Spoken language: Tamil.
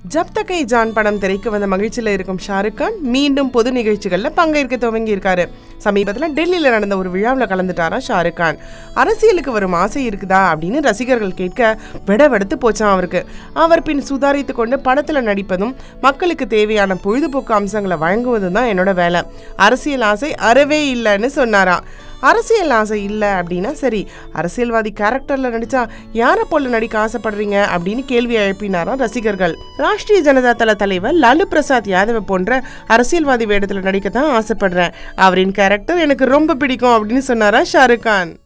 ஜப் தக்கை ஜான் படம் திரைக்கு வந்த மகிழ்ச்சியில் இருக்கும் ஷாருக் கான் மீண்டும் பொது நிகழ்ச்சிகளில் பங்கேற்க துவங்கி இருக்காரு சமீபத்தில் டெல்லியில் நடந்த ஒரு விழாவில் கலந்துட்டாரா ஷாருக் கான் அரசியலுக்கு வரும் ஆசை இருக்குதா அப்படின்னு ரசிகர்கள் கேட்க விடவெடுத்து போச்சான் அவருக்கு அவர் பின் சுதாரித்து கொண்டு படத்தில் நடிப்பதும் மக்களுக்கு தேவையான பொழுதுபோக்கு அம்சங்களை வழங்குவதும் தான் என்னோட வேலை அரசியல் ஆசை அறவே இல்லைன்னு சொன்னாராம் அரசியல் ஆசை இல்லை அப்படின்னா சரி அரசியல்வாதி கேரக்டரில் நடித்தா யாரை போல நடிக்க ஆசைப்படுறீங்க அப்படின்னு கேள்வி எழுப்பினாராம் ரசிகர்கள் ராஷ்டிரிய ஜனதா தள தலைவர் லாலு பிரசாத் யாதவ் போன்ற அரசியல்வாதி வேடத்தில் நடிக்க தான் ஆசைப்படுறேன் அவரின் கேரக்டர் எனக்கு ரொம்ப பிடிக்கும் அப்படின்னு சொன்னாரா ஷாருக் கான்